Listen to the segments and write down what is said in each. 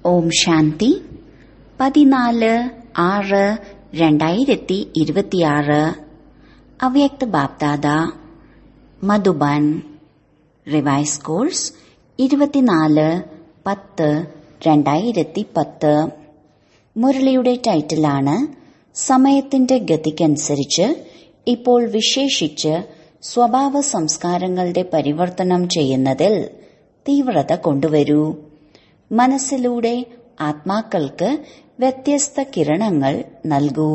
ഓം ശാന്തി പതിനാല് ആറ് രണ്ടായിരത്തി ഇരുപത്തിയാറ് അവ്യക്ത ബാപ്ദാദ മധുബൻ റിവൈസ് കോഴ്സ് ഇരുപത്തിനാല് പത്ത് രണ്ടായിരത്തി പത്ത് മുരളിയുടെ ടൈറ്റിലാണ് സമയത്തിന്റെ ഗതിക്കനുസരിച്ച് ഇപ്പോൾ വിശേഷിച്ച് സ്വഭാവ സംസ്കാരങ്ങളുടെ പരിവർത്തനം ചെയ്യുന്നതിൽ തീവ്രത കൊണ്ടുവരൂ മനസ്സിലൂടെ ആത്മാക്കൾക്ക് വ്യത്യസ്ത കിരണങ്ങൾ നൽകൂ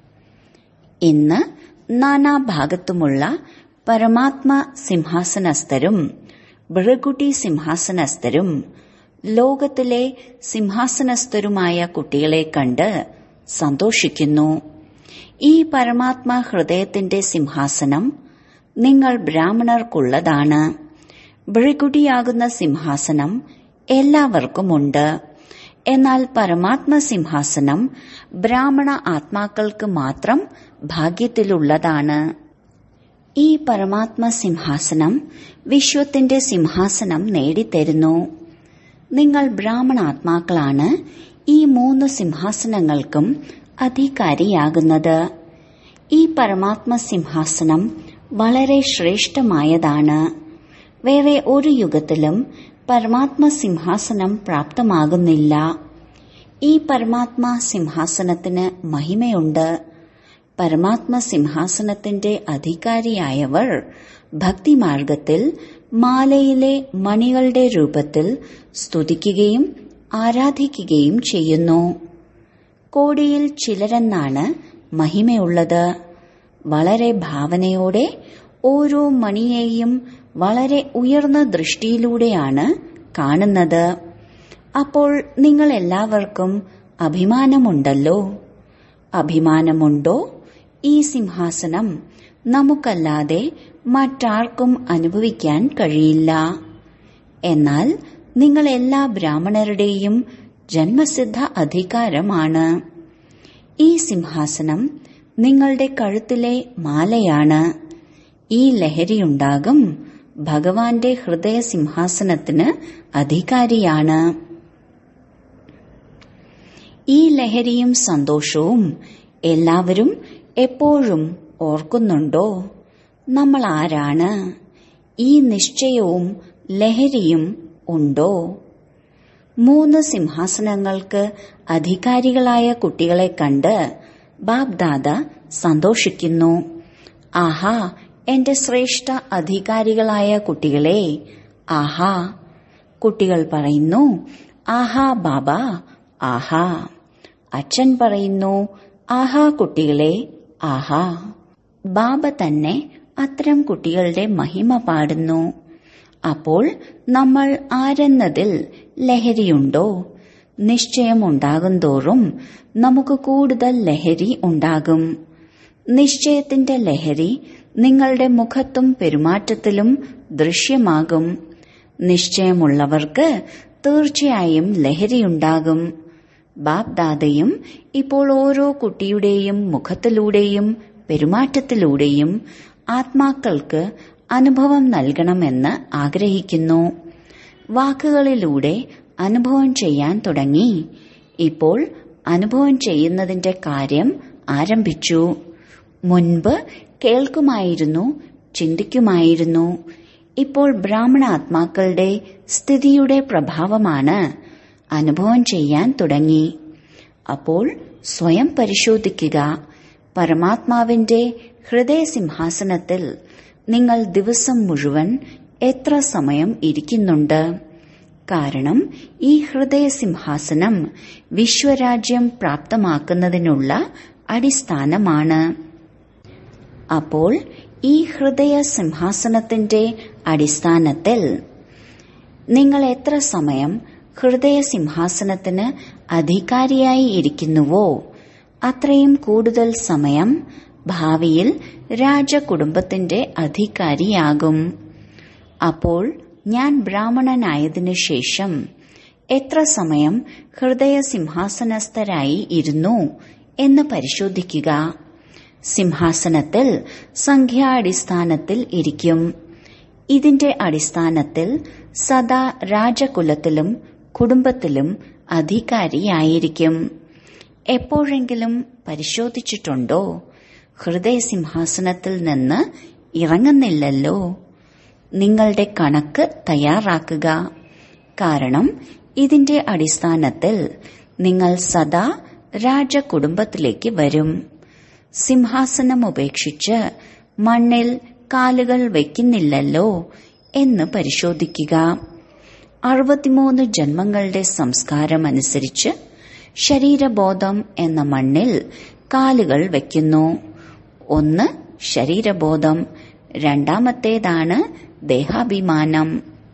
ഇന്ന് നാനാഭാഗത്തുമുള്ള പരമാത്മ സിംഹാസനസ്ഥരും ഭൃഗുട്ടി സിംഹാസനസ്ഥരും ലോകത്തിലെ സിംഹാസനസ്ഥരുമായ കുട്ടികളെ കണ്ട് സന്തോഷിക്കുന്നു ഈ പരമാത്മ ഹൃദയത്തിന്റെ സിംഹാസനം നിങ്ങൾ ബ്രാഹ്മണർക്കുള്ളതാണ് ഭൃഗുടിയാകുന്ന സിംഹാസനം എല്ലാവർക്കുമുണ്ട് എന്നാൽ പരമാത്മ സിംഹാസനം ബ്രാഹ്മണ ആത്മാക്കൾക്ക് മാത്രം ഭാഗ്യത്തിലുള്ളതാണ് ഈ പരമാത്മ സിംഹാസനം വിശ്വത്തിന്റെ സിംഹാസനം നേടിത്തരുന്നു നിങ്ങൾ ബ്രാഹ്മണാത്മാക്കളാണ് ഈ മൂന്ന് സിംഹാസനങ്ങൾക്കും അധികാരിയാകുന്നത് ഈ പരമാത്മ സിംഹാസനം വളരെ ശ്രേഷ്ഠമായതാണ് വേറെ ഒരു യുഗത്തിലും പരമാത്മ സിംഹാസനം പ്രാപ്തമാകുന്നില്ല ഈ പരമാത്മ സിംഹാസനത്തിന് മഹിമയുണ്ട് പരമാത്മ സിംഹാസനത്തിന്റെ അധികാരിയായവർ ഭക്തിമാർഗത്തിൽ മാലയിലെ മണികളുടെ രൂപത്തിൽ സ്തുതിക്കുകയും ആരാധിക്കുകയും ചെയ്യുന്നു കോടിയിൽ ചിലരെന്നാണ് മഹിമയുള്ളത് വളരെ ഭാവനയോടെ ഓരോ മണിയെയും വളരെ ഉയർന്ന ദൃഷ്ടിയിലൂടെയാണ് കാണുന്നത് അപ്പോൾ നിങ്ങൾ എല്ലാവർക്കും അഭിമാനമുണ്ടല്ലോ അഭിമാനമുണ്ടോ ഈ സിംഹാസനം നമുക്കല്ലാതെ മറ്റാർക്കും അനുഭവിക്കാൻ കഴിയില്ല എന്നാൽ നിങ്ങൾ എല്ലാ ബ്രാഹ്മണരുടെയും ജന്മസിദ്ധ അധികാരമാണ് ഈ സിംഹാസനം നിങ്ങളുടെ കഴുത്തിലെ മാലയാണ് ഈ ലഹരിയുണ്ടാകും ഭഗവാന്റെ ഹൃദയ സിംഹാസനത്തിന് അധികാരിയാണ് ഈ ലഹരിയും സന്തോഷവും എല്ലാവരും എപ്പോഴും ഓർക്കുന്നുണ്ടോ നമ്മൾ ആരാണ് ഈ നിശ്ചയവും ലഹരിയും ഉണ്ടോ മൂന്ന് സിംഹാസനങ്ങൾക്ക് അധികാരികളായ കുട്ടികളെ കണ്ട് ബാബ്ദാദ സന്തോഷിക്കുന്നു ആഹാ എന്റെ ശ്രേഷ്ഠ അധികാരികളായ കുട്ടികളെ ആഹാ കുട്ടികൾ പറയുന്നു ആഹാ ബാബ ആഹാ അച്ഛൻ പറയുന്നു ആഹാ കുട്ടികളെ ആഹാ ബാബ തന്നെ അത്തരം കുട്ടികളുടെ മഹിമ പാടുന്നു അപ്പോൾ നമ്മൾ ആരെന്നതിൽ ലഹരിയുണ്ടോ നിശ്ചയമുണ്ടാകും തോറും നമുക്ക് കൂടുതൽ ലഹരി ഉണ്ടാകും നിശ്ചയത്തിന്റെ ലഹരി നിങ്ങളുടെ മുഖത്തും പെരുമാറ്റത്തിലും ദൃശ്യമാകും നിശ്ചയമുള്ളവർക്ക് തീർച്ചയായും ലഹരിയുണ്ടാകും ബാപ്ദാദയും ഇപ്പോൾ ഓരോ കുട്ടിയുടെയും മുഖത്തിലൂടെയും പെരുമാറ്റത്തിലൂടെയും ആത്മാക്കൾക്ക് അനുഭവം നൽകണമെന്ന് ആഗ്രഹിക്കുന്നു വാക്കുകളിലൂടെ അനുഭവം ചെയ്യാൻ തുടങ്ങി ഇപ്പോൾ അനുഭവം ചെയ്യുന്നതിന്റെ കാര്യം ആരംഭിച്ചു മുൻപ് കേൾക്കുമായിരുന്നു ചിന്തിക്കുമായിരുന്നു ഇപ്പോൾ ബ്രാഹ്മണ ആത്മാക്കളുടെ സ്ഥിതിയുടെ പ്രഭാവമാണ് അനുഭവം ചെയ്യാൻ തുടങ്ങി അപ്പോൾ സ്വയം പരിശോധിക്കുക പരമാത്മാവിന്റെ ഹൃദയസിംഹാസനത്തിൽ നിങ്ങൾ ദിവസം മുഴുവൻ എത്ര സമയം ഇരിക്കുന്നുണ്ട് കാരണം ഈ ഹൃദയസിംഹാസനം വിശ്വരാജ്യം പ്രാപ്തമാക്കുന്നതിനുള്ള അടിസ്ഥാനമാണ് അപ്പോൾ ഈ ഹൃദയ സിംഹാസനത്തിന്റെ അടിസ്ഥാനത്തിൽ നിങ്ങൾ എത്ര സമയം ഹൃദയ സിംഹാസനത്തിന് അധികാരിയായി ഇരിക്കുന്നുവോ അത്രയും കൂടുതൽ സമയം ഭാവിയിൽ രാജകുടുംബത്തിന്റെ അധികാരിയാകും അപ്പോൾ ഞാൻ ബ്രാഹ്മണനായതിനു ശേഷം എത്ര സമയം ഹൃദയ സിംഹാസനസ്ഥരായി ഇരുന്നു എന്ന് പരിശോധിക്കുക സിംഹാസനത്തിൽ സംഖ്യാടിസ്ഥാനത്തിൽ ഇരിക്കും ഇതിന്റെ അടിസ്ഥാനത്തിൽ സദാ രാജകുലത്തിലും കുടുംബത്തിലും അധികാരിയായിരിക്കും എപ്പോഴെങ്കിലും പരിശോധിച്ചിട്ടുണ്ടോ ഹൃദയസിംഹാസനത്തിൽ നിന്ന് ഇറങ്ങുന്നില്ലല്ലോ നിങ്ങളുടെ കണക്ക് തയ്യാറാക്കുക കാരണം ഇതിന്റെ അടിസ്ഥാനത്തിൽ നിങ്ങൾ സദാ രാജകുടുംബത്തിലേക്ക് വരും സിംഹാസനം ഉപേക്ഷിച്ച് മണ്ണിൽ കാലുകൾ വയ്ക്കുന്നില്ലല്ലോ എന്ന് പരിശോധിക്കുക അറുപത്തിമൂന്ന് ജന്മങ്ങളുടെ സംസ്കാരം അനുസരിച്ച് ശരീരബോധം എന്ന മണ്ണിൽ കാലുകൾ വയ്ക്കുന്നു ഒന്ന് ശരീരബോധം രണ്ടാമത്തേതാണ് ദേഹാഭിമാനം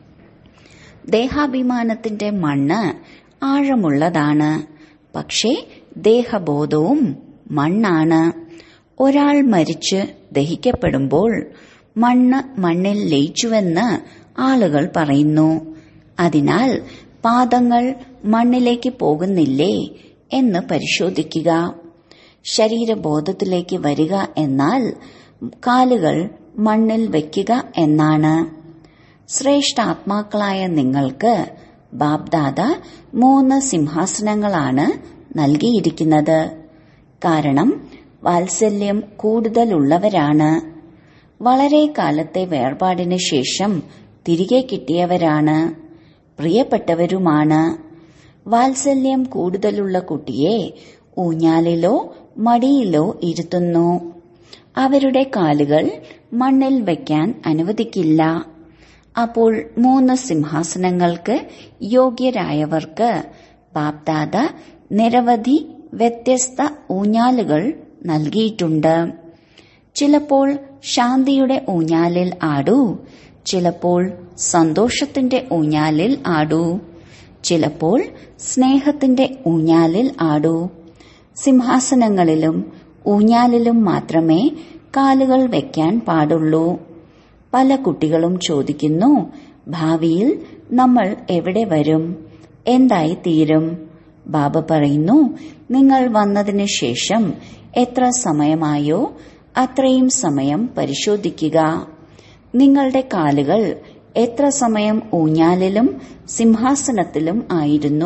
ദേഹാഭിമാനത്തിന്റെ മണ്ണ് ആഴമുള്ളതാണ് പക്ഷേ ദേഹബോധവും മണ്ണാണ് ഒരാൾ മരിച്ച് ദഹിക്കപ്പെടുമ്പോൾ മണ്ണ് മണ്ണിൽ ലയിച്ചുവെന്ന് ആളുകൾ പറയുന്നു അതിനാൽ പാദങ്ങൾ മണ്ണിലേക്ക് പോകുന്നില്ലേ എന്ന് പരിശോധിക്കുക ശരീരബോധത്തിലേക്ക് വരിക എന്നാൽ കാലുകൾ മണ്ണിൽ വയ്ക്കുക എന്നാണ് ശ്രേഷ്ഠാത്മാക്കളായ നിങ്ങൾക്ക് ബാബ്ദാദ മൂന്ന് സിംഹാസനങ്ങളാണ് നൽകിയിരിക്കുന്നത് കാരണം വാത്സല്യം കൂടുതലുള്ളവരാണ് വളരെ കാലത്തെ വേർപാടിന് ശേഷം തിരികെ കിട്ടിയവരാണ് പ്രിയപ്പെട്ടവരുമാണ് വാത്സല്യം കൂടുതലുള്ള കുട്ടിയെ ഊഞ്ഞാലിലോ മടിയിലോ ഇരുത്തുന്നു അവരുടെ കാലുകൾ മണ്ണിൽ വയ്ക്കാൻ അനുവദിക്കില്ല അപ്പോൾ മൂന്ന് സിംഹാസനങ്ങൾക്ക് യോഗ്യരായവർക്ക് ബാപ്ദാദ നിരവധി വ്യത്യസ്ത ഊഞ്ഞാലുകൾ നൽകിയിട്ടുണ്ട് ചിലപ്പോൾ ശാന്തിയുടെ ഊഞ്ഞാലിൽ ആടൂ ചിലപ്പോൾ സന്തോഷത്തിന്റെ ഊഞ്ഞാലിൽ ആടൂ ചിലപ്പോൾ സ്നേഹത്തിന്റെ ഊഞ്ഞാലിൽ ആടൂ സിംഹാസനങ്ങളിലും ഊഞ്ഞാലിലും മാത്രമേ കാലുകൾ വയ്ക്കാൻ പാടുള്ളൂ പല കുട്ടികളും ചോദിക്കുന്നു ഭാവിയിൽ നമ്മൾ എവിടെ വരും എന്തായി തീരും ബാബ പറയുന്നു നിങ്ങൾ വന്നതിന് ശേഷം എത്ര സമയമായോ അത്രയും സമയം പരിശോധിക്കുക നിങ്ങളുടെ കാലുകൾ എത്ര സമയം ഊഞ്ഞാലിലും സിംഹാസനത്തിലും ആയിരുന്നു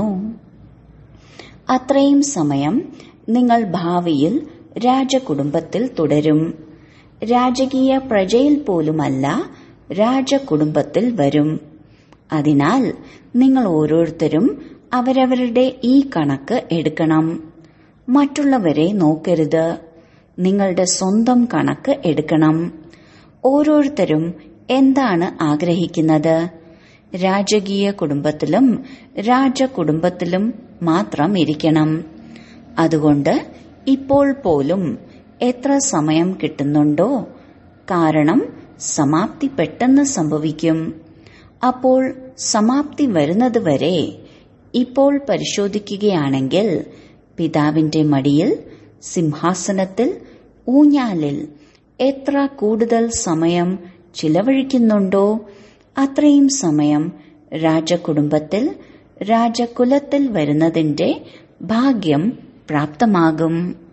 അത്രയും സമയം നിങ്ങൾ ഭാവിയിൽ രാജകുടുംബത്തിൽ തുടരും രാജകീയ പ്രജയിൽ പോലുമല്ല രാജകുടുംബത്തിൽ വരും അതിനാൽ നിങ്ങൾ ഓരോരുത്തരും അവരവരുടെ ഈ കണക്ക് എടുക്കണം മറ്റുള്ളവരെ നോക്കരുത് നിങ്ങളുടെ സ്വന്തം കണക്ക് എടുക്കണം ഓരോരുത്തരും എന്താണ് ആഗ്രഹിക്കുന്നത് രാജകീയ കുടുംബത്തിലും രാജകുടുംബത്തിലും മാത്രം ഇരിക്കണം അതുകൊണ്ട് ഇപ്പോൾ പോലും എത്ര സമയം കിട്ടുന്നുണ്ടോ കാരണം സമാപ്തി പെട്ടെന്ന് സംഭവിക്കും അപ്പോൾ സമാപ്തി വരുന്നതുവരെ ഇപ്പോൾ പരിശോധിക്കുകയാണെങ്കിൽ പിതാവിന്റെ മടിയിൽ സിംഹാസനത്തിൽ ഊഞ്ഞാലിൽ എത്ര കൂടുതൽ സമയം ചിലവഴിക്കുന്നുണ്ടോ അത്രയും സമയം രാജകുടുംബത്തിൽ രാജകുലത്തിൽ വരുന്നതിന്റെ ഭാഗ്യം പ്രാപ്തമാകും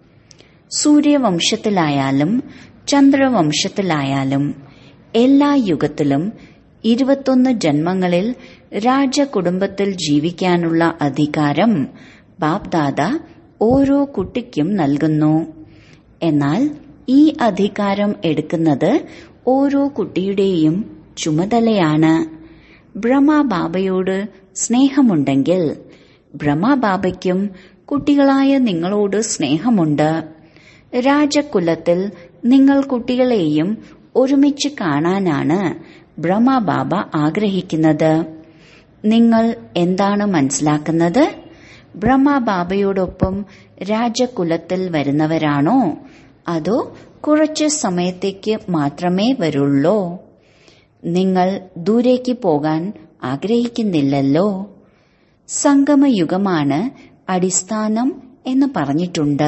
സൂര്യവംശത്തിലായാലും ചന്ദ്രവംശത്തിലായാലും എല്ലാ യുഗത്തിലും ഇരുപത്തൊന്ന് ജന്മങ്ങളിൽ രാജകുടുംബത്തിൽ ജീവിക്കാനുള്ള അധികാരം ബാപ്ദാദ ഓരോ കുട്ടിക്കും നൽകുന്നു എന്നാൽ ഈ അധികാരം എടുക്കുന്നത് ഓരോ കുട്ടിയുടെയും ചുമതലയാണ് ബ്രഹ്മബാബയോട് സ്നേഹമുണ്ടെങ്കിൽ ബ്രഹ്മബാബയ്ക്കും കുട്ടികളായ നിങ്ങളോട് സ്നേഹമുണ്ട് രാജകുലത്തിൽ നിങ്ങൾ കുട്ടികളെയും ഒരുമിച്ച് കാണാനാണ് ബ്രഹ്മബാബ ആഗ്രഹിക്കുന്നത് നിങ്ങൾ എന്താണ് മനസ്സിലാക്കുന്നത് ബ്രഹ്മബാബയോടൊപ്പം രാജകുലത്തിൽ വരുന്നവരാണോ അതോ കുറച്ച് സമയത്തേക്ക് മാത്രമേ വരുള്ളൂ നിങ്ങൾ ദൂരേക്ക് പോകാൻ ആഗ്രഹിക്കുന്നില്ലല്ലോ സംഗമയുഗമാണ് അടിസ്ഥാനം എന്ന് പറഞ്ഞിട്ടുണ്ട്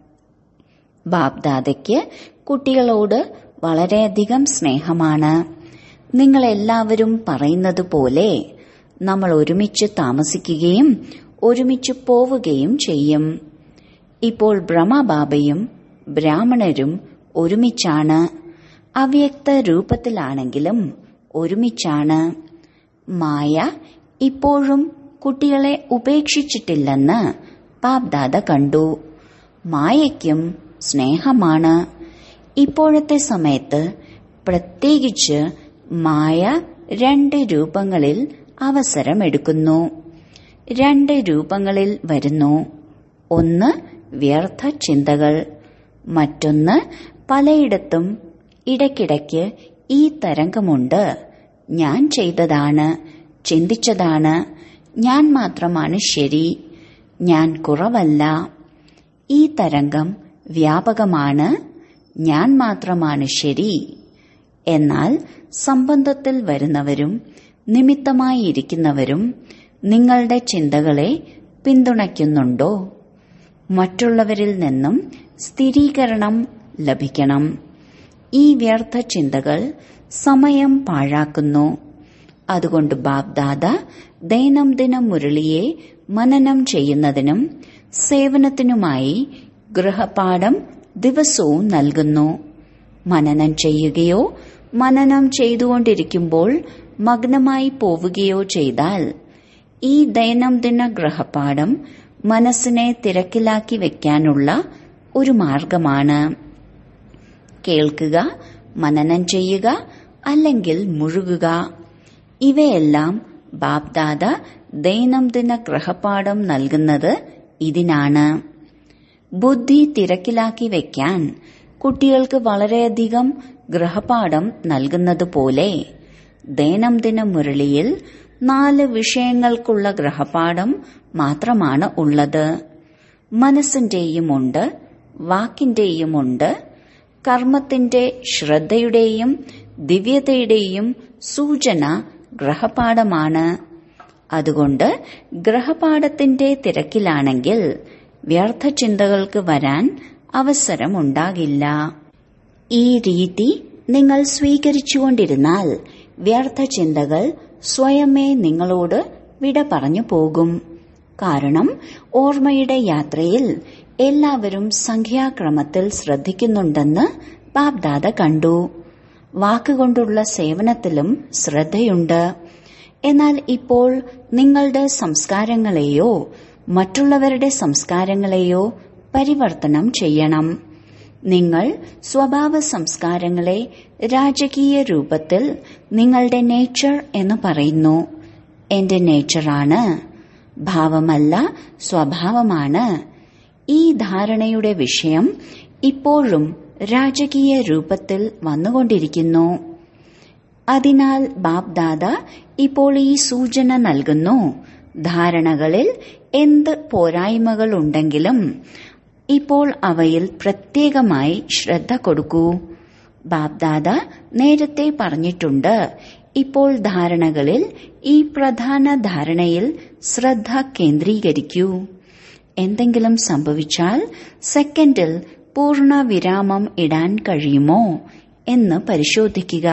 ബാബ്ദാദയ്ക്ക് കുട്ടികളോട് വളരെയധികം സ്നേഹമാണ് നിങ്ങൾ എല്ലാവരും പറയുന്നത് പോലെ നമ്മൾ ഒരുമിച്ച് താമസിക്കുകയും ഒരുമിച്ച് പോവുകയും ചെയ്യും ഇപ്പോൾ ബ്രഹ്മബാബയും ബ്രാഹ്മണരും ഒരുമിച്ചാണ് അവ്യക്ത രൂപത്തിലാണെങ്കിലും ഒരുമിച്ചാണ് മായ ഇപ്പോഴും കുട്ടികളെ ഉപേക്ഷിച്ചിട്ടില്ലെന്ന് ബാബ്ദാദ കണ്ടു മായയ്ക്കും സ്നേഹമാണ് ഇപ്പോഴത്തെ സമയത്ത് പ്രത്യേകിച്ച് മായ രണ്ട് രൂപങ്ങളിൽ അവസരമെടുക്കുന്നു രണ്ട് രൂപങ്ങളിൽ വരുന്നു ഒന്ന് വ്യർത്ഥ ചിന്തകൾ മറ്റൊന്ന് പലയിടത്തും ഇടയ്ക്കിടയ്ക്ക് ഈ തരംഗമുണ്ട് ഞാൻ ചെയ്തതാണ് ചിന്തിച്ചതാണ് ഞാൻ മാത്രമാണ് ശരി ഞാൻ കുറവല്ല ഈ തരംഗം വ്യാപകമാണ് ഞാൻ മാത്രമാണ് ശരി എന്നാൽ സംബന്ധത്തിൽ വരുന്നവരും നിമിത്തമായിരിക്കുന്നവരും നിങ്ങളുടെ ചിന്തകളെ പിന്തുണയ്ക്കുന്നുണ്ടോ മറ്റുള്ളവരിൽ നിന്നും സ്ഥിരീകരണം ലഭിക്കണം ഈ വ്യർത്ഥ ചിന്തകൾ സമയം പാഴാക്കുന്നു അതുകൊണ്ട് ബാബ്ദാദ ദൈനംദിന മുരളിയെ മനനം ചെയ്യുന്നതിനും സേവനത്തിനുമായി ഗൃഹപാഠം ദിവസവും നൽകുന്നു മനനം ചെയ്യുകയോ മനനം ചെയ്തുകൊണ്ടിരിക്കുമ്പോൾ മഗ്നമായി പോവുകയോ ചെയ്താൽ ഈ ദൈനംദിന ഗൃഹപാഠം മനസ്സിനെ തിരക്കിലാക്കി വെക്കാനുള്ള ഒരു മാർഗമാണ് കേൾക്കുക മനനം ചെയ്യുക അല്ലെങ്കിൽ മുഴുകുക ഇവയെല്ലാം ബാപ്ദാദ ദൈനംദിന ഗൃഹപാഠം നൽകുന്നത് ഇതിനാണ് ബുദ്ധി തിരക്കിലാക്കി വെക്കാൻ കുട്ടികൾക്ക് വളരെയധികം ഗൃഹപാഠം നൽകുന്നത് പോലെ ദൈനംദിന മുരളിയിൽ നാല് വിഷയങ്ങൾക്കുള്ള ഗൃഹപാഠം മാത്രമാണ് ഉള്ളത് മനസ്സിന്റെയുമുണ്ട് വാക്കിന്റെയുമുണ്ട് കർമ്മത്തിന്റെ ശ്രദ്ധയുടെയും ദിവ്യതയുടെയും സൂചന ഗ്രഹപാഠമാണ് അതുകൊണ്ട് ഗ്രഹപാഠത്തിന്റെ തിരക്കിലാണെങ്കിൽ വ്യർത്ഥ ചിന്തകൾക്ക് വരാൻ അവസരമുണ്ടാകില്ല ഈ രീതി നിങ്ങൾ സ്വീകരിച്ചുകൊണ്ടിരുന്നാൽ വ്യർത്ഥ ചിന്തകൾ സ്വയമേ നിങ്ങളോട് വിട പറഞ്ഞു പോകും കാരണം ഓർമ്മയുടെ യാത്രയിൽ എല്ലാവരും സംഖ്യാക്രമത്തിൽ ശ്രദ്ധിക്കുന്നുണ്ടെന്ന് ബാബ്ദാദ കണ്ടു വാക്കുകൊണ്ടുള്ള സേവനത്തിലും ശ്രദ്ധയുണ്ട് എന്നാൽ ഇപ്പോൾ നിങ്ങളുടെ സംസ്കാരങ്ങളെയോ മറ്റുള്ളവരുടെ സംസ്കാരങ്ങളെയോ പരിവർത്തനം ചെയ്യണം നിങ്ങൾ സ്വഭാവ സംസ്കാരങ്ങളെ രാജകീയ രൂപത്തിൽ നിങ്ങളുടെ നേച്ചർ എന്ന് പറയുന്നു എന്റെ നേച്ചറാണ് ഭാവമല്ല സ്വഭാവമാണ് ഈ ധാരണയുടെ വിഷയം ഇപ്പോഴും രാജകീയ രൂപത്തിൽ വന്നുകൊണ്ടിരിക്കുന്നു അതിനാൽ ബാബ്ദാദ ഇപ്പോൾ ഈ സൂചന നൽകുന്നു ധാരണകളിൽ എന്ത് പോരായ്മകളുണ്ടെങ്കിലും ഇപ്പോൾ അവയിൽ പ്രത്യേകമായി ശ്രദ്ധ കൊടുക്കൂ ബാബ്ദാദ നേരത്തെ പറഞ്ഞിട്ടുണ്ട് ഇപ്പോൾ ധാരണകളിൽ ഈ പ്രധാന ധാരണയിൽ ശ്രദ്ധ കേന്ദ്രീകരിക്കൂ എന്തെങ്കിലും സംഭവിച്ചാൽ സെക്കൻഡിൽ പൂർണ്ണ വിരാമം ഇടാൻ കഴിയുമോ എന്ന് പരിശോധിക്കുക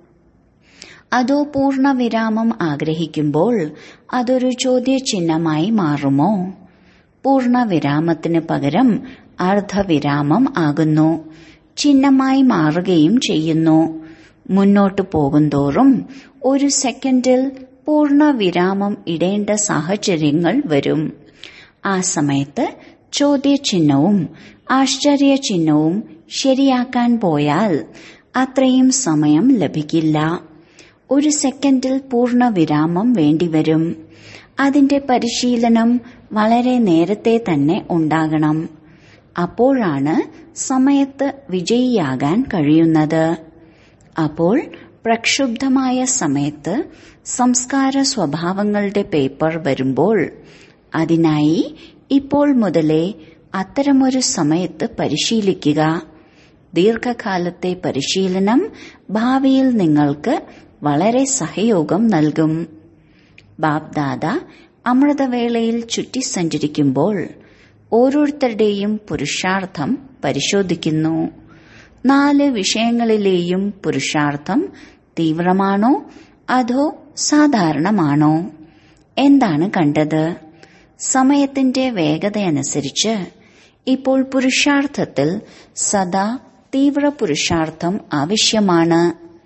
അതോ പൂർണ്ണ വിരാമം ആഗ്രഹിക്കുമ്പോൾ അതൊരു ചോദ്യചിഹ്നമായി മാറുമോ പൂർണ്ണ വിരാമത്തിന് പകരം അർദ്ധവിരാമം ആകുന്നു ചിഹ്നമായി മാറുകയും ചെയ്യുന്നു മുന്നോട്ടു പോകുന്തോറും ഒരു സെക്കൻഡിൽ പൂർണ്ണ വിരാമം ഇടേണ്ട സാഹചര്യങ്ങൾ വരും ആ സമയത്ത് ചോദ്യചിഹ്നവും ആശ്ചര്യചിഹ്നവും ശരിയാക്കാൻ പോയാൽ അത്രയും സമയം ലഭിക്കില്ല ഒരു സെക്കൻഡിൽ പൂർണ്ണ വിരാമം വേണ്ടിവരും അതിന്റെ പരിശീലനം വളരെ നേരത്തെ തന്നെ ഉണ്ടാകണം അപ്പോഴാണ് സമയത്ത് വിജയിയാകാൻ കഴിയുന്നത് അപ്പോൾ പ്രക്ഷുബ്ധമായ സമയത്ത് സംസ്കാര സ്വഭാവങ്ങളുടെ പേപ്പർ വരുമ്പോൾ അതിനായി ഇപ്പോൾ മുതലേ അത്തരമൊരു സമയത്ത് പരിശീലിക്കുക ദീർഘകാലത്തെ പരിശീലനം ഭാവിയിൽ നിങ്ങൾക്ക് വളരെ സഹയോഗം നൽകും ബാബ്ദാദ അമൃതവേളയിൽ ചുറ്റി സഞ്ചരിക്കുമ്പോൾ ഓരോരുത്തരുടെയും പുരുഷാർത്ഥം പരിശോധിക്കുന്നു നാല് വിഷയങ്ങളിലെയും പുരുഷാർത്ഥം തീവ്രമാണോ അതോ സാധാരണമാണോ എന്താണ് കണ്ടത് സമയത്തിന്റെ വേഗതയനുസരിച്ച് ഇപ്പോൾ പുരുഷാർത്ഥത്തിൽ സദാ തീവ്ര പുരുഷാർത്ഥം ആവശ്യമാണ്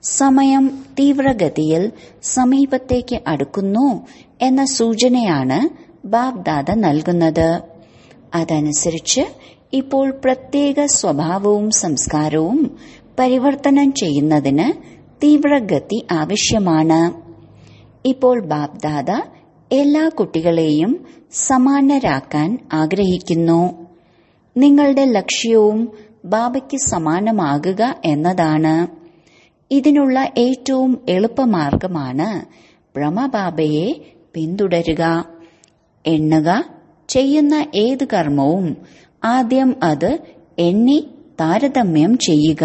സമയം തീവ്രഗതിയിൽ സമീപത്തേക്ക് അടുക്കുന്നു എന്ന സൂചനയാണ് ബാബ്ദാദ നൽകുന്നത് അതനുസരിച്ച് ഇപ്പോൾ പ്രത്യേക സ്വഭാവവും സംസ്കാരവും പരിവർത്തനം ചെയ്യുന്നതിന് തീവ്രഗതി ആവശ്യമാണ് ഇപ്പോൾ ബാബ്ദാദ എല്ലാ കുട്ടികളെയും സമാനരാക്കാൻ ആഗ്രഹിക്കുന്നു നിങ്ങളുടെ ലക്ഷ്യവും ബാബയ്ക്ക് സമാനമാകുക എന്നതാണ് ഇതിനുള്ള ഏറ്റവും എളുപ്പമാർഗമാണ് ബ്രഹ്മബാബയെ പിന്തുടരുക എണ്ണുക ചെയ്യുന്ന ഏത് കർമ്മവും ആദ്യം അത് എണ്ണി താരതമ്യം ചെയ്യുക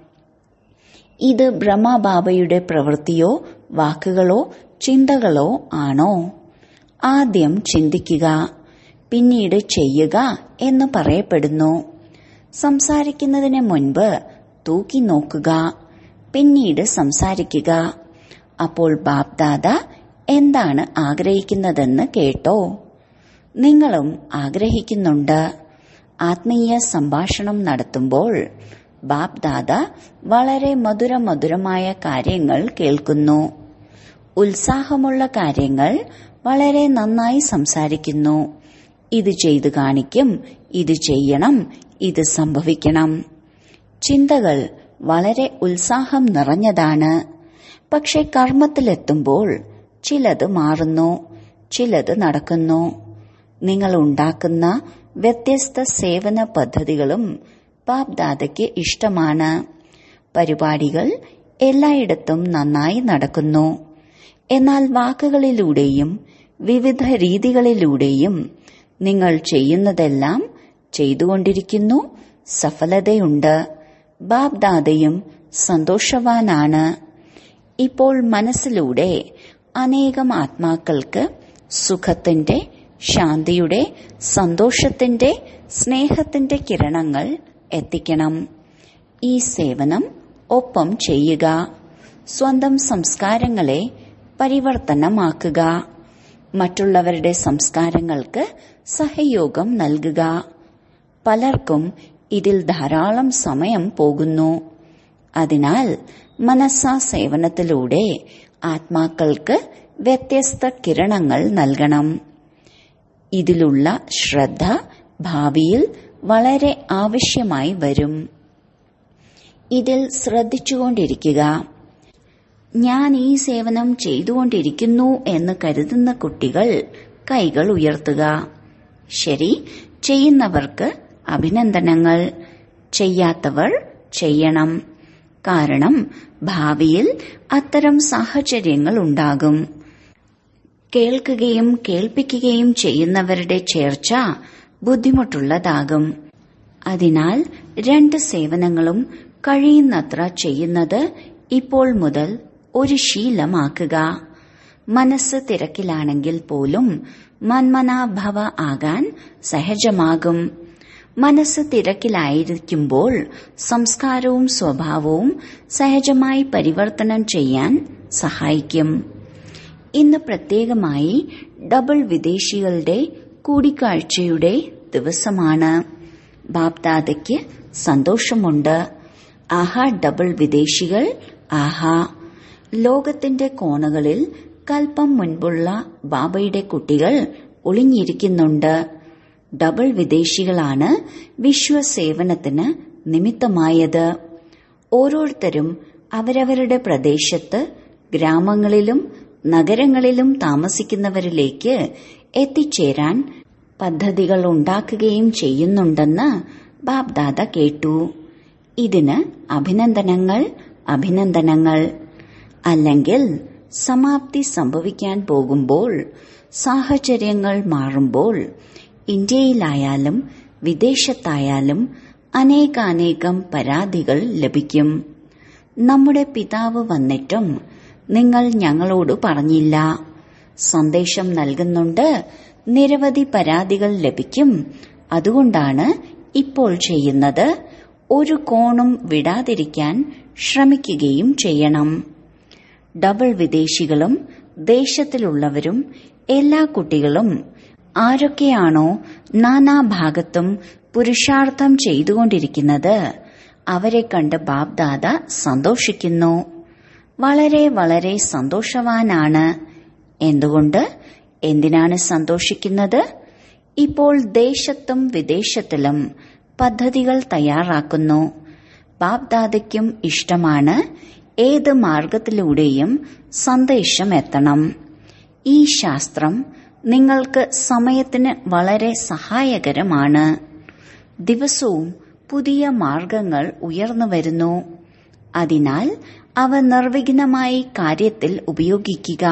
ഇത് ബ്രഹ്മബാബയുടെ പ്രവൃത്തിയോ വാക്കുകളോ ചിന്തകളോ ആണോ ആദ്യം ചിന്തിക്കുക പിന്നീട് ചെയ്യുക എന്ന് പറയപ്പെടുന്നു സംസാരിക്കുന്നതിന് മുൻപ് തൂക്കി നോക്കുക പിന്നീട് സംസാരിക്കുക അപ്പോൾ ബാപ്ദാദ എന്താണ് ആഗ്രഹിക്കുന്നതെന്ന് കേട്ടോ നിങ്ങളും ആഗ്രഹിക്കുന്നുണ്ട് ആത്മീയ സംഭാഷണം നടത്തുമ്പോൾ ബാപ്ദാദ വളരെ മധുര മധുരമായ കാര്യങ്ങൾ കേൾക്കുന്നു ഉത്സാഹമുള്ള കാര്യങ്ങൾ വളരെ നന്നായി സംസാരിക്കുന്നു ഇത് ചെയ്തു കാണിക്കും ഇത് ചെയ്യണം ഇത് സംഭവിക്കണം ചിന്തകൾ വളരെ ഉത്സാഹം നിറഞ്ഞതാണ് പക്ഷെ കർമ്മത്തിലെത്തുമ്പോൾ ചിലത് മാറുന്നു ചിലത് നടക്കുന്നു നിങ്ങൾ ഉണ്ടാക്കുന്ന വ്യത്യസ്ത സേവന പദ്ധതികളും ബാപ്ദാദയ്ക്ക് ഇഷ്ടമാണ് പരിപാടികൾ എല്ലായിടത്തും നന്നായി നടക്കുന്നു എന്നാൽ വാക്കുകളിലൂടെയും വിവിധ രീതികളിലൂടെയും നിങ്ങൾ ചെയ്യുന്നതെല്ലാം ചെയ്തുകൊണ്ടിരിക്കുന്നു സഫലതയുണ്ട് ബാബ്ദാദയും സന്തോഷവാനാണ് ഇപ്പോൾ മനസ്സിലൂടെ അനേകം ആത്മാക്കൾക്ക് സുഖത്തിന്റെ ശാന്തിയുടെ സന്തോഷത്തിന്റെ സ്നേഹത്തിന്റെ കിരണങ്ങൾ എത്തിക്കണം ഈ സേവനം ഒപ്പം ചെയ്യുക സ്വന്തം സംസ്കാരങ്ങളെ പരിവർത്തനമാക്കുക മറ്റുള്ളവരുടെ സംസ്കാരങ്ങൾക്ക് സഹയോഗം നൽകുക പലർക്കും ഇതിൽ ധാരാളം സമയം പോകുന്നു അതിനാൽ മനസ്സാ സേവനത്തിലൂടെ ആത്മാക്കൾക്ക് വ്യത്യസ്ത കിരണങ്ങൾ നൽകണം ഇതിലുള്ള ശ്രദ്ധ ഭാവിയിൽ വളരെ ആവശ്യമായി വരും ഇതിൽ ശ്രദ്ധിച്ചുകൊണ്ടിരിക്കുക ഞാൻ ഈ സേവനം ചെയ്തുകൊണ്ടിരിക്കുന്നു എന്ന് കരുതുന്ന കുട്ടികൾ കൈകൾ ഉയർത്തുക ശരി ചെയ്യുന്നവർക്ക് അഭിനന്ദനങ്ങൾ ചെയ്യാത്തവർ ചെയ്യണം കാരണം ഭാവിയിൽ അത്തരം സാഹചര്യങ്ങൾ ഉണ്ടാകും കേൾക്കുകയും കേൾപ്പിക്കുകയും ചെയ്യുന്നവരുടെ ചേർച്ച ബുദ്ധിമുട്ടുള്ളതാകും അതിനാൽ രണ്ട് സേവനങ്ങളും കഴിയുന്നത്ര ചെയ്യുന്നത് ഇപ്പോൾ മുതൽ ഒരു ശീലമാക്കുക മനസ്സ് തിരക്കിലാണെങ്കിൽ പോലും മന്മനാഭവ ആകാൻ സഹജമാകും മനസ്സ് തിരക്കിലായിരിക്കുമ്പോൾ സംസ്കാരവും സ്വഭാവവും സഹജമായി പരിവർത്തനം ചെയ്യാൻ സഹായിക്കും ഇന്ന് പ്രത്യേകമായി ഡബിൾ വിദേശികളുടെ കൂടിക്കാഴ്ചയുടെ ദിവസമാണ് ബാപ്ദാദയ്ക്ക് സന്തോഷമുണ്ട് ആഹാ ഡബിൾ വിദേശികൾ ആഹാ ലോകത്തിന്റെ കോണുകളിൽ കൽപ്പം മുൻപുള്ള ബാബയുടെ കുട്ടികൾ ഒളിഞ്ഞിരിക്കുന്നുണ്ട് ഡബിൾ വിദേശികളാണ് വിശ്വസേവനത്തിന് നിമിത്തമായത് ഓരോരുത്തരും അവരവരുടെ പ്രദേശത്ത് ഗ്രാമങ്ങളിലും നഗരങ്ങളിലും താമസിക്കുന്നവരിലേക്ക് എത്തിച്ചേരാൻ പദ്ധതികൾ ഉണ്ടാക്കുകയും ചെയ്യുന്നുണ്ടെന്ന് ബാബ്ദാദ കേട്ടു ഇതിന് അഭിനന്ദനങ്ങൾ അഭിനന്ദനങ്ങൾ അല്ലെങ്കിൽ സമാപ്തി സംഭവിക്കാൻ പോകുമ്പോൾ സാഹചര്യങ്ങൾ മാറുമ്പോൾ ഇന്ത്യയിലായാലും വിദേശത്തായാലും അനേകാനേകം പരാതികൾ ലഭിക്കും നമ്മുടെ പിതാവ് വന്നിട്ടും നിങ്ങൾ ഞങ്ങളോട് പറഞ്ഞില്ല സന്ദേശം നൽകുന്നുണ്ട് നിരവധി പരാതികൾ ലഭിക്കും അതുകൊണ്ടാണ് ഇപ്പോൾ ചെയ്യുന്നത് ഒരു കോണും വിടാതിരിക്കാൻ ശ്രമിക്കുകയും ചെയ്യണം ഡബിൾ വിദേശികളും ദേശത്തിലുള്ളവരും എല്ലാ കുട്ടികളും ആരൊക്കെയാണോ നാനാഭാഗത്തും പുരുഷാർത്ഥം ചെയ്തുകൊണ്ടിരിക്കുന്നത് അവരെ കണ്ട് ബാബ്ദാദ സന്തോഷിക്കുന്നു വളരെ വളരെ സന്തോഷവാനാണ് എന്തുകൊണ്ട് എന്തിനാണ് സന്തോഷിക്കുന്നത് ഇപ്പോൾ ദേശത്തും വിദേശത്തിലും പദ്ധതികൾ തയ്യാറാക്കുന്നു ബാപ്ദാദയ്ക്കും ഇഷ്ടമാണ് ഏത് മാർഗത്തിലൂടെയും സന്ദേശം എത്തണം ഈ ശാസ്ത്രം നിങ്ങൾക്ക് സമയത്തിന് വളരെ സഹായകരമാണ് ദിവസവും പുതിയ മാർഗങ്ങൾ ഉയർന്നു വരുന്നു അതിനാൽ അവ നിർവിഘ്നമായി കാര്യത്തിൽ ഉപയോഗിക്കുക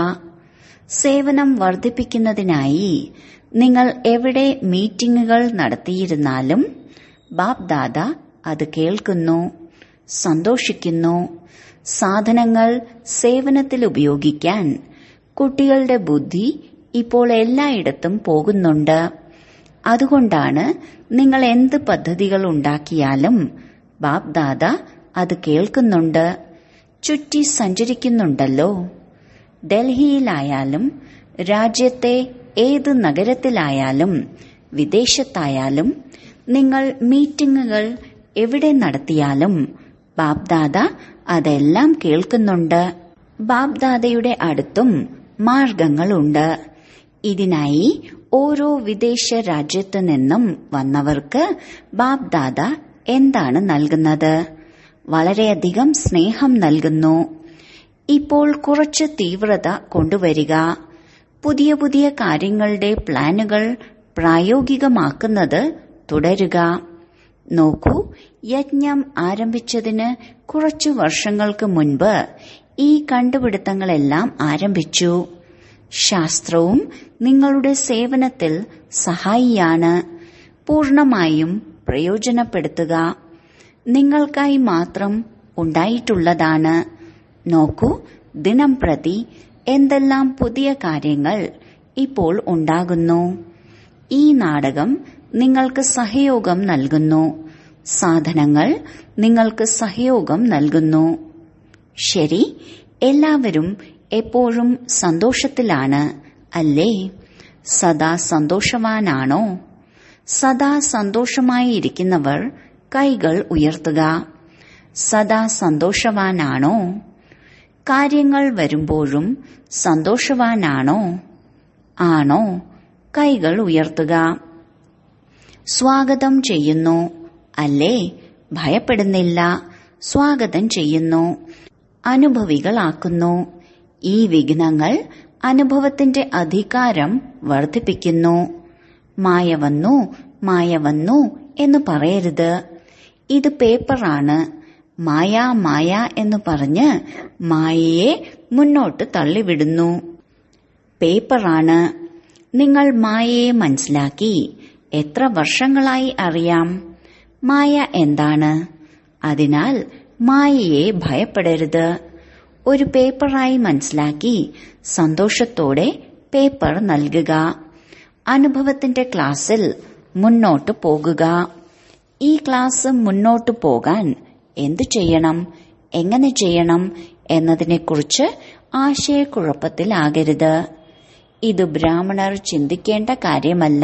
സേവനം വർദ്ധിപ്പിക്കുന്നതിനായി നിങ്ങൾ എവിടെ മീറ്റിംഗുകൾ നടത്തിയിരുന്നാലും ബാപ്ദാദ അത് കേൾക്കുന്നു സന്തോഷിക്കുന്നു സാധനങ്ങൾ സേവനത്തിൽ ഉപയോഗിക്കാൻ കുട്ടികളുടെ ബുദ്ധി ഇപ്പോൾ എല്ലായിടത്തും പോകുന്നുണ്ട് അതുകൊണ്ടാണ് നിങ്ങൾ എന്ത് പദ്ധതികൾ ഉണ്ടാക്കിയാലും ബാപ്ദാദ അത് കേൾക്കുന്നുണ്ട് ചുറ്റി സഞ്ചരിക്കുന്നുണ്ടല്ലോ ഡൽഹിയിലായാലും രാജ്യത്തെ ഏത് നഗരത്തിലായാലും വിദേശത്തായാലും നിങ്ങൾ മീറ്റിംഗുകൾ എവിടെ നടത്തിയാലും ബാബ്ദാദ അതെല്ലാം കേൾക്കുന്നുണ്ട് ബാബ്ദാദയുടെ അടുത്തും മാർഗങ്ങളുണ്ട് ഇതിനായി ഓരോ വിദേശ രാജ്യത്തു നിന്നും വന്നവർക്ക് ബാബ്ദാദ എന്താണ് നൽകുന്നത് വളരെയധികം സ്നേഹം നൽകുന്നു ഇപ്പോൾ കുറച്ച് തീവ്രത കൊണ്ടുവരിക പുതിയ പുതിയ കാര്യങ്ങളുടെ പ്ലാനുകൾ പ്രായോഗികമാക്കുന്നത് തുടരുക നോക്കൂ യജ്ഞം ആരംഭിച്ചതിന് കുറച്ചു വർഷങ്ങൾക്ക് മുൻപ് ഈ കണ്ടുപിടുത്തങ്ങളെല്ലാം ആരംഭിച്ചു ശാസ്ത്രവും നിങ്ങളുടെ സേവനത്തിൽ സഹായിയാണ് പൂർണമായും പ്രയോജനപ്പെടുത്തുക നിങ്ങൾക്കായി മാത്രം ഉണ്ടായിട്ടുള്ളതാണ് നോക്കൂ ദിനം പ്രതി എന്തെല്ലാം പുതിയ കാര്യങ്ങൾ ഇപ്പോൾ ഉണ്ടാകുന്നു ഈ നാടകം നിങ്ങൾക്ക് സഹയോഗം നൽകുന്നു സാധനങ്ങൾ നിങ്ങൾക്ക് സഹയോഗം നൽകുന്നു ശരി എല്ലാവരും എപ്പോഴും സന്തോഷത്തിലാണ് അല്ലേ സദാ സന്തോഷവാനാണോ സദാ സന്തോഷമായിരിക്കുന്നവർ കൈകൾ ഉയർത്തുക സദാ സന്തോഷവാനാണോ കാര്യങ്ങൾ വരുമ്പോഴും സന്തോഷവാനാണോ ആണോ കൈകൾ ഉയർത്തുക സ്വാഗതം ചെയ്യുന്നു അല്ലേ ഭയപ്പെടുന്നില്ല സ്വാഗതം ചെയ്യുന്നു അനുഭവികളാക്കുന്നു ഈ വിഘ്നങ്ങൾ അനുഭവത്തിന്റെ അധികാരം വർദ്ധിപ്പിക്കുന്നു മായ വന്നു മായ വന്നു എന്ന് പറയരുത് ഇത് പേപ്പറാണ് മായ മായ എന്ന് പറഞ്ഞ് മായയെ മുന്നോട്ട് തള്ളിവിടുന്നു പേപ്പറാണ് നിങ്ങൾ മായയെ മനസ്സിലാക്കി എത്ര വർഷങ്ങളായി അറിയാം മായ എന്താണ് അതിനാൽ മായയെ ഭയപ്പെടരുത് ഒരു പേപ്പറായി മനസ്സിലാക്കി സന്തോഷത്തോടെ പേപ്പർ നൽകുക അനുഭവത്തിന്റെ ക്ലാസ്സിൽ മുന്നോട്ട് പോകുക ഈ ക്ലാസ് മുന്നോട്ട് പോകാൻ എന്തു ചെയ്യണം എങ്ങനെ ചെയ്യണം എന്നതിനെക്കുറിച്ച് ആശയക്കുഴപ്പത്തിലാകരുത് ഇത് ബ്രാഹ്മണർ ചിന്തിക്കേണ്ട കാര്യമല്ല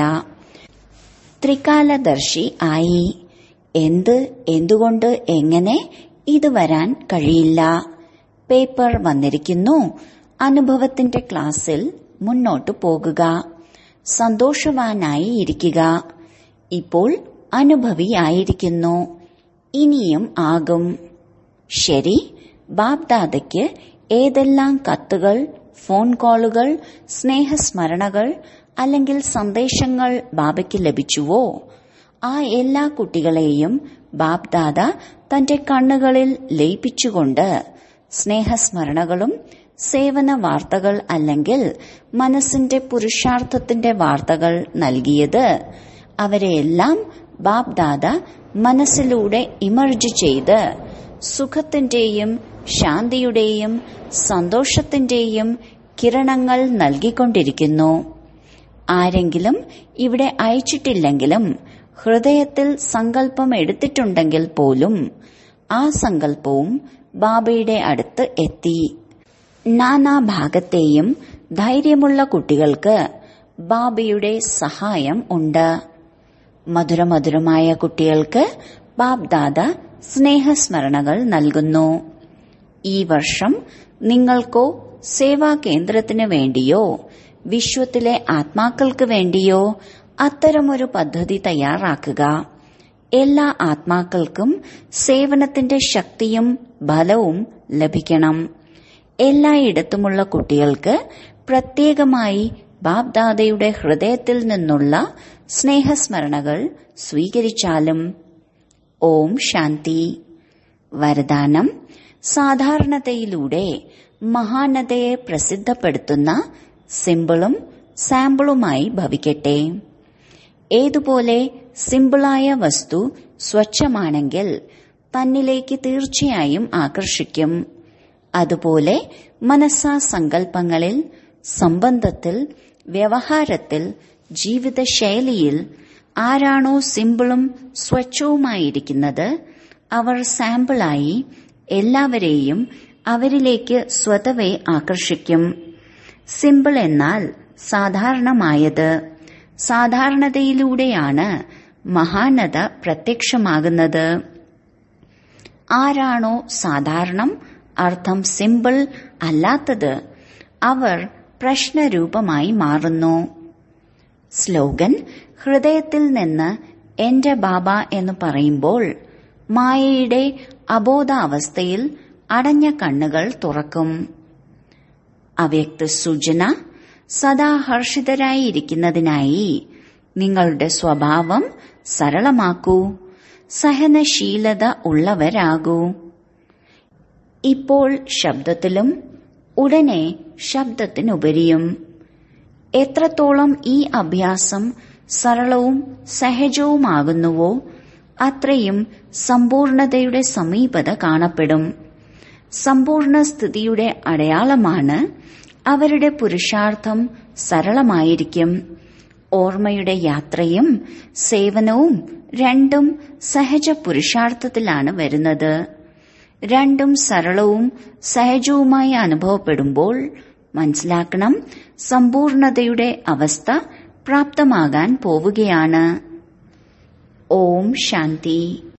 ത്രികാലദർശി ആയി എന്ത് എന്തുകൊണ്ട് എങ്ങനെ ഇത് വരാൻ കഴിയില്ല പേപ്പർ വന്നിരിക്കുന്നു അനുഭവത്തിന്റെ ക്ലാസ്സിൽ മുന്നോട്ടു പോകുക സന്തോഷവാനായി ഇരിക്കുക ഇപ്പോൾ അനുഭവിയായിരിക്കുന്നു ഇനിയും ആകും ശരി ബാബ്ദാദയ്ക്ക് ഏതെല്ലാം കത്തുകൾ ഫോൺ കോളുകൾ സ്നേഹസ്മരണകൾ അല്ലെങ്കിൽ സന്ദേശങ്ങൾ ബാബയ്ക്ക് ലഭിച്ചുവോ ആ എല്ലാ കുട്ടികളെയും ബാബ്ദാദ തന്റെ കണ്ണുകളിൽ ലയിപ്പിച്ചുകൊണ്ട് സ്നേഹസ്മരണകളും സേവന വാർത്തകൾ അല്ലെങ്കിൽ മനസ്സിന്റെ പുരുഷാർത്ഥത്തിന്റെ വാർത്തകൾ നൽകിയത് അവരെയെല്ലാം ബാബ്ദാദ മനസ്സിലൂടെ ഇമർജ് ചെയ്ത് സുഖത്തിന്റെയും ശാന്തിയുടെയും സന്തോഷത്തിന്റെയും കിരണങ്ങൾ നൽകിക്കൊണ്ടിരിക്കുന്നു ആരെങ്കിലും ഇവിടെ അയച്ചിട്ടില്ലെങ്കിലും ഹൃദയത്തിൽ സങ്കല്പം എടുത്തിട്ടുണ്ടെങ്കിൽ പോലും ആ സങ്കല്പവും ബാബയുടെ അടുത്ത് എത്തി നാനാഭാഗത്തെയും ധൈര്യമുള്ള കുട്ടികൾക്ക് ബാബയുടെ സഹായം ഉണ്ട് മധുരമധുരമായ കുട്ടികൾക്ക് ബാബ്ദാദ സ്നേഹസ്മരണകൾ നൽകുന്നു ഈ വർഷം നിങ്ങൾക്കോ സേവാ കേന്ദ്രത്തിന് വേണ്ടിയോ വിശ്വത്തിലെ ആത്മാക്കൾക്ക് വേണ്ടിയോ അത്തരമൊരു പദ്ധതി തയ്യാറാക്കുക എല്ലാ ആത്മാക്കൾക്കും സേവനത്തിന്റെ ശക്തിയും ബലവും ലഭിക്കണം എല്ലായിടത്തുമുള്ള കുട്ടികൾക്ക് പ്രത്യേകമായി ബാബ്ദാദയുടെ ഹൃദയത്തിൽ നിന്നുള്ള സ്നേഹസ്മരണകൾ സ്വീകരിച്ചാലും ഓം ശാന്തി വരദാനം സാധാരണതയിലൂടെ മഹാനതയെ പ്രസിദ്ധപ്പെടുത്തുന്ന സിമ്പിളും സാമ്പിളുമായി ഭവിക്കട്ടെ ഏതുപോലെ സിമ്പിളായ വസ്തു സ്വച്ഛമാണെങ്കിൽ തന്നിലേക്ക് തീർച്ചയായും ആകർഷിക്കും അതുപോലെ മനസ്സാ സങ്കല്പങ്ങളിൽ സംബന്ധത്തിൽ വ്യവഹാരത്തിൽ ജീവിതശൈലിയിൽ ആരാണോ സിമ്പിളും സ്വച്ഛവുമായിരിക്കുന്നത് അവർ സാമ്പിളായി എല്ലാവരെയും അവരിലേക്ക് സ്വതവേ ആകർഷിക്കും സിമ്പിൾ എന്നാൽ സാധാരണമായത് സാധാരണതയിലൂടെയാണ് മഹാനത പ്രത്യക്ഷമാകുന്നത് ആരാണോ സാധാരണം അർത്ഥം സിമ്പിൾ അല്ലാത്തത് അവർ പ്രശ്നരൂപമായി മാറുന്നു സ്ലോഗൻ ഹൃദയത്തിൽ നിന്ന് എന്റെ ബാബ എന്ന് പറയുമ്പോൾ മായയുടെ അബോധാവസ്ഥയിൽ അടഞ്ഞ കണ്ണുകൾ തുറക്കും അവ്യക്ത സൂചന സദാ ഹർഷിതരായിരിക്കുന്നതിനായി നിങ്ങളുടെ സ്വഭാവം സരളമാക്കൂ സഹനശീലത ഉള്ളവരാകൂ ഇപ്പോൾ ശബ്ദത്തിലും ഉടനെ ശബ്ദത്തിനുപരിയും എത്രത്തോളം ഈ അഭ്യാസം സരളവും സഹജവുമാകുന്നുവോ അത്രയും സമ്പൂർണതയുടെ സമീപത കാണപ്പെടും സമ്പൂർണ്ണ സ്ഥിതിയുടെ അടയാളമാണ് അവരുടെ പുരുഷാർത്ഥം സരളമായിരിക്കും ഓർമ്മയുടെ യാത്രയും സേവനവും രണ്ടും സഹജ പുരുഷാർത്ഥത്തിലാണ് വരുന്നത് രണ്ടും സരളവും സഹജവുമായി അനുഭവപ്പെടുമ്പോൾ മനസ്സിലാക്കണം സമ്പൂർണതയുടെ അവസ്ഥ പ്രാപ്തമാകാൻ പോവുകയാണ് ഓം ശാന്തി